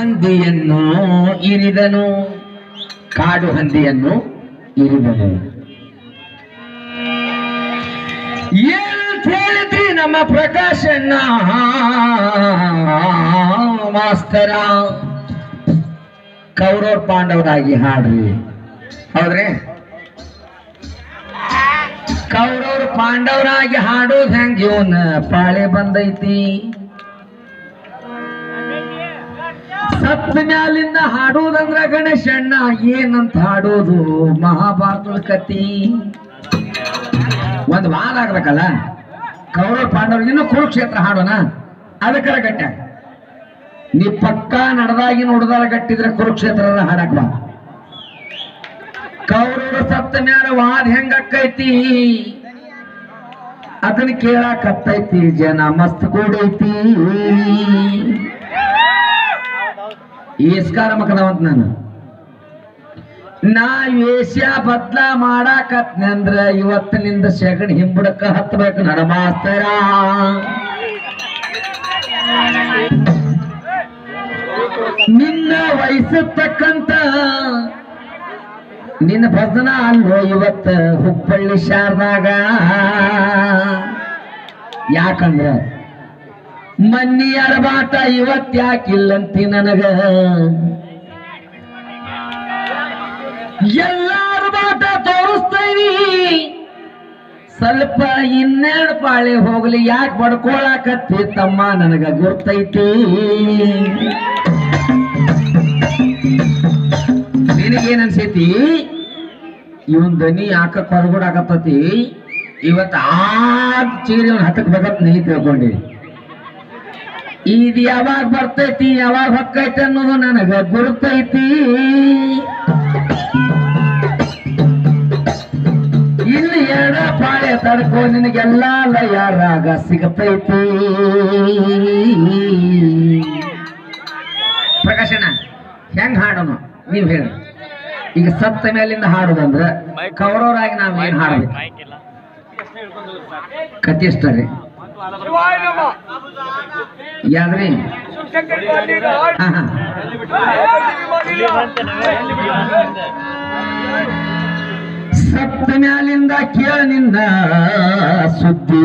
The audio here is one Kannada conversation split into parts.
ಹಂದಿಯನ್ನು ಇರಿದನು ಕಾಡು ಹಂದಿಯನ್ನು ಇರಿದನು ಏನಂತ ಹೇಳಿದ್ರಿ ನಮ್ಮ ಪ್ರಕಾಶಣ್ಣ ಮಾಸ್ತರ ಕೌರವ್ರ ಪಾಂಡವರಾಗಿ ಹಾಡ್ರಿ ಹೌದ್ರಿ ಕೌರವ್ರ ಪಾಂಡವರಾಗಿ ಹಾಡೋದ್ ಹೆಂಗ್ ಇವನ್ ಪಾಳೆ ಬಂದೈತಿ ಸತ್ತ ಮ್ಯಾಲಿಂದ ಹಾಡೋದಂದ್ರ ಗಣೇಶಣ್ಣ ಏನಂತ ಹಾಡೋದು ಮಹಾಭಾರತದ ಕತಿ ಒಂದ್ ವಾದ ಆಗ್ಬೇಕಲ್ಲ ಕೌರವ ಪಾಂಡವ್ರಿಗೆ ಇನ್ನು ಕುರುಕ್ಷೇತ್ರ ಹಾಡೋಣ ಅದಕ್ಕರ ಗಟ್ಟ ನೀ ಪಕ್ಕ ನಡೆದಾಗಿ ನೋಡ್ದಾರ ಗಟ್ಟಿದ್ರೆ ಕುರುಕ್ಷೇತ್ರದ ಹಾಡಕ್ ಬಾ ಕೌರವ ಸತ್ತ ಮ್ಯಾಲ ವಾದ ಹೆಂಗಕ್ಕೈತಿ ಅದನ್ನ ಕೇಳಾಕತ್ತೈತಿ ಜನ ಮಸ್ತ್ ಕೂಡೈತಿ ಈಸ್ಕಾರ ಮಕದವಂತ ನಾನು ನಾ ವೇಷ ಬದ್ಲ ಮಾಡಾಕತ್ನಂದ್ರ ಇವತ್ತಿನಿಂದ ಸೆಗಣಿ ಹಿಂಬುಡಕ್ಕ ಹತ್ಬೇಕು ನಡ ಮಾಸ್ತರ ನಿನ್ನ ವಯಸ್ಸತಕ್ಕಂತ ನಿನ್ನ ಭಜನ ಅಲ್ವೋ ಇವತ್ತ ಹುಬ್ಬಳ್ಳಿ ಶಾರದಾಗ ಯಾಕಂದ್ರ ಮನ್ನಿ ಅರಬಾಟ ಇವತ್ ಯಾಕಿಲ್ಲಂತಿ ನನಗ ಎಲ್ಲಾರು ಬಾಟ ತೋರಿಸ್ತೇವಿ ಸ್ವಲ್ಪ ಇನ್ನೆರಡು ಪಾಳೆ ಹೋಗ್ಲಿ ಯಾಕೆ ಬಡ್ಕೊಳಕತ್ತಿ ತಮ್ಮ ನನಗ ಗುರ್ತೈತಿ ನಿನಗೇನ್ ಅನ್ಸೈತಿ ಇವನ್ ದನಿ ಯಾಕ ಕೊರಗುಡಾಕತ್ತತಿ ಇವತ್ ಆ ಚೀರಿ ಅವ್ನ ಹತ್ತಕ್ ಬೇಕಂತ ನೀ ತಿಳ್ಕೊಂಡಿ ಇದು ಯಾವಾಗ ಬರ್ತೈತಿ ಯಾವಾಗ ಹೊಕ್ಕೈತಿ ಅನ್ನೋದು ನನಗ ಗುರ್ತೈತಿ ಇಲ್ಲಿ ಎಡ ಪಾಳೆ ತಡ್ಕೋ ನಿನಗೆಲ್ಲ ಲಯ ರಾಗ ಸಿಗತೈತಿ ಪ್ರಕಾಶನ ಹೆಂಗ್ ಹಾಡೋನು ನೀವ್ ಹೇಳಿ ಈಗ ಸತ್ತ ಮೇಲಿಂದ ಹಾಡೋದಂದ್ರ ಕೌರವರಾಗಿ ನಾವ್ ಏನ್ ಹಾಡ್ಬೇಕು ಕತಿ ಎಷ್ಟ ರೀ ಯಾವ್ದ್ರಿ ಹಾ ಹಾ ಸತ್ತ ಮ್ಯಾಲಿಂದ ಕೇಳ ನಿನ್ನ ಸುದ್ದಿ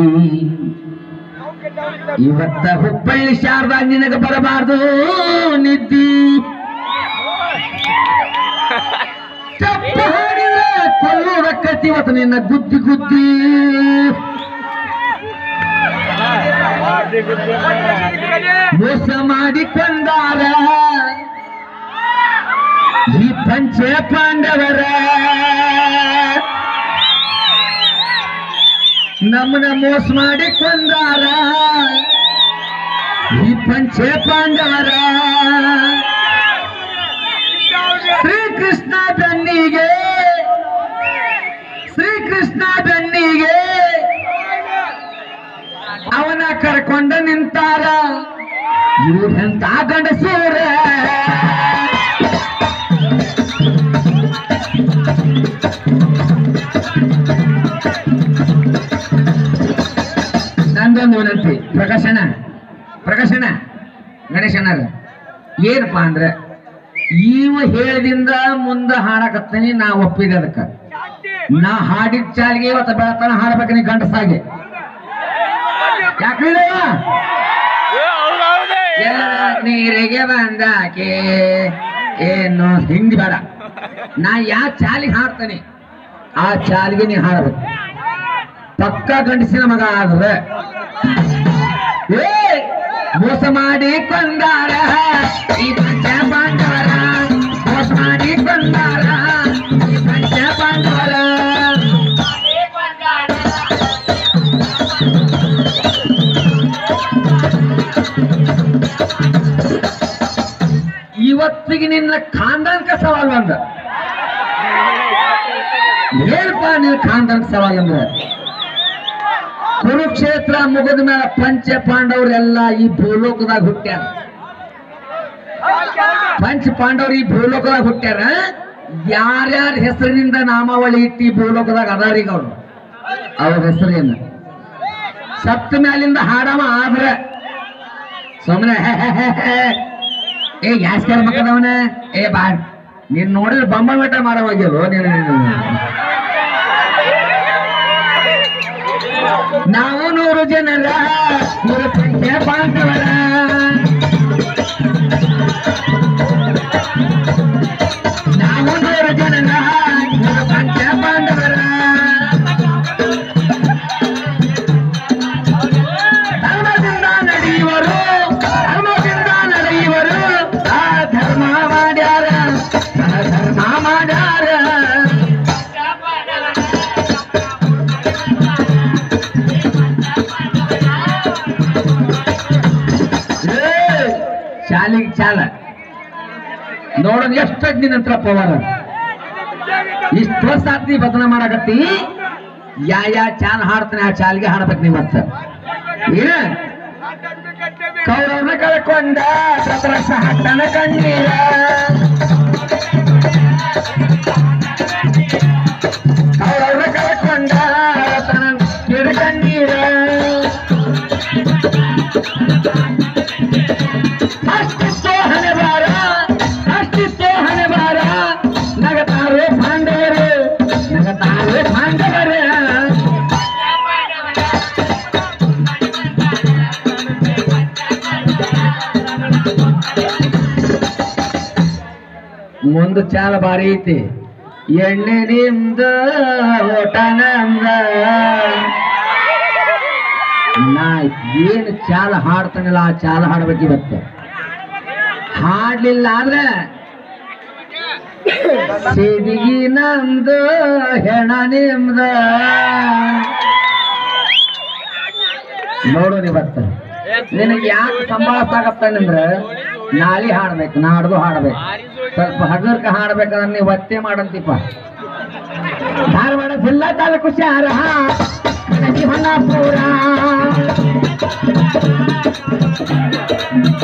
ಇವತ್ತ ಹುಬ್ಬಳ್ಳಿ ಶಾರದಾ ನಿನಗ ಬರಬಾರ್ದು ನಿದ್ದಿ ಚಪ್ಪ ಹಾಡಿದ ಕೊಲ್ಲೋದಕ್ಕತಿ ಇವತ್ತು ನಿನ್ನ ಗುದ್ದಿ ಗುದ್ದಿ ಮೋಸ ಮಾಡಿಕೊಂಡಾರ ಈ ಪಂಚ ಪಾಂಡವರ ನಮ್ಮನ್ನ ಮೋಸ ಮಾಡಿಕೊಂಡಾರ ಈ ಪಂಚ ಪಾಂಡವರ ಶ್ರೀಕೃಷ್ಣ ಬೆನ್ನಿಗೆ ಶ್ರೀಕೃಷ್ಣ ಬೆನ್ನಿಗೆ ಅವನ ಕರ್ಕೊಂಡ ನಿಂತಾರ ಇವ್ರೆಂತ ಗಂಡಸೂರ ನಂದೊಂದು ವಿನಂತಿ ಪ್ರಕಾಶನ ಪ್ರಕಾಶನ ಗಣೇಶನರ ಏನಪ್ಪಾ ಅಂದ್ರೆ ಇವ ಹೇಳಿದಿಂದ ಮುಂದ ಹಾಡಕತ್ತೀನಿ ನಾ ಒಪ್ಪಿದೆ ಅದಕ್ಕ ನಾ ಹಾಡಿದ ಚಾಲಿಗೆ ಇವತ್ತ ಬೆಳತನ ಹಾಡ್ಬೇಕು ನೀ ಗಂಡಸಾಗಿ ಯಾಕ್ರಿ ಎಲ್ಲರ ನೀರಿಗೆ ಬಂದಾಕೆ ಏನು ಹಿಂಗ್ ಬೇಡ ನಾ ಯಾ ಚಾಲಿಗೆ ಹಾಡ್ತೇನೆ ಆ ಚಾಲಿಗೆ ನೀ ಹಾಡಬೇಕು ಪಕ್ಕ ಗಂಡಸಿನ ಮಗ ಆದ್ರೆ ಏ ಮೋಸ ಮಾಡಿ ಕೊಂದಾರ ಈ ಪಂಚ ಪಾಂಡವರ ಮೋಸ ಮಾಡಿ ಕೊಂದಾರ ಈ ಪಂಚ ಪಾಂಡವರ ಇವತ್ತಿಗೆ ನಿನ್ನ ಖಾನ್ದಾನ್ಕ ಸವಾಲ್ ಬಂದ ಏನಪ್ಪ ನಿನ್ನ ಖಾನ್ದಾನ್ಕ ಸವಾಲ್ ಅಂದ್ರೆ ಕುರುಕ್ಷೇತ್ರ ಮುಗಿದ ಮೇಲೆ ಪಂಚ ಪಾಂಡವರೆಲ್ಲ ಈ ಭೂಲೋಕದಾಗ ಹುಟ್ಟ್ಯಾರ ಪಂಚ ಪಾಂಡವ್ರು ಈ ಭೂಲೋಕದಾಗ ಹುಟ್ಟ್ಯಾರ ಯಾರ್ಯಾರ ಹೆಸರಿನಿಂದ ನಾಮಾವಳಿ ಇಟ್ಟು ಈ ಭೂಲೋಕದಾಗ ಅದಾರೀಗ ಅವ್ರು ಅವ್ರ ಹೆಸರೇನು ಸತ್ತ ಮ್ಯಾಲಿಂದ ಹಾಡವ ಆದ್ರ ಸುಮ್ಮನೆ ಏ ಗ್ಯಾಸ್ ಕೇಳ್ಬೇಕದವನ ಏ ಬಾ ನೀನ್ ನೋಡಿದ್ರೆ ಬೊಮ್ಮ ಮಠ ಮಾರವಾಗಿಲ್ಲ ನೀನು ನಾವು ನೂರು ಜನರ ನೂರು ಸಂಖ್ಯೆ ಪಾಂಡವರ ನಾವು ನೂರು ಜನರ ನೂರು ಸಂಖ್ಯೆ ಪಾಂಡವರ ಧರ್ಮದಿಂದ ನಡೆಯುವರು ಧರ್ಮದಿಂದ ನಡೆಯುವರು ಆ ಧರ್ಮ ಮಾಡ್ಯಾರ ಆ ಧರ್ಮ ಮಾಡ್ಯಾರ ಏ, ಶಾಲಿಗೆ ಚಾಲ ನೋಡೋದು ಎಷ್ಟು ನಿನ್ನ ಹತ್ರ ಪವರ್ ಇಷ್ಟು ವರ್ಷ ಆತ್ ನೀ ಬದನ ಮಾಡಕತ್ತಿ ಯಾ ಯಾ ಚಾಲ್ ಹಾಡ್ತಾನೆ ಆ ಚಾಲ್ಗೆ ಹಾಡ್ಬೇಕು ನೀ ಮತ್ತ ಏನ ಕೌರವ್ನ ಕಳ್ಕೊಂಡ ಸತರಸ ಹಟ್ಟನ ಕಣ್ಣೀರ ಕೌರವ್ನ ಕಳ್ಕೊಂಡ ರತನ ಕಿಡ ಕಣ್ಣೀರ ಅಷ್ಟಿತ್ತು ಹಣೆ ಬಾರ ಅಷ್ಟಿತ್ತು ಹಣೆ ಬಾರ ನಗತಾರು ಪಾಂಡವರು ನಗತಾರು ಪಾಂಡವರು ಮುಂದ ಚಾಲ ಬಾರಿ ಐತಿ ಎಣ್ಣೆ ನಿಮ್ದ ಓಟ ನಮ್ದ ನಾ ಏನ್ ಚಾಲ ಹಾಡ್ತಾನಲ್ಲ ಆ ಚಾಲ ಹಾಡ್ಬೇಕು ಇವತ್ತು ಹಾಡ್ಲಿಲ್ಲ ಆದ್ರೆ ಸಿದಿಗಿ ನಮ್ದು ಹೆಣ ನಿಮ್ದ ನೋಡು ಇವತ್ತು ನಿನಗೆ ಯಾಕೆ ಸಂಭಾಳಿಸಾಕತ್ತಾನಂದ್ರ ನಾಳಿ ಹಾಡ್ಬೇಕು ನಾಡ್ದು ಹಾಡ್ಬೇಕು ಸ್ವಲ್ಪ ಹಗರ್ಕ ಹಾಡ್ಬೇಕಂದ್ರೆ ನೀವು ಒತ್ತೆ ಮಾಡಂತಿಪ್ಪ ಧಾರವಾಡ ಜಿಲ್ಲಾ ತಾಲೂಕು ಶಾರ ಹೊನ್ನಾಪುರ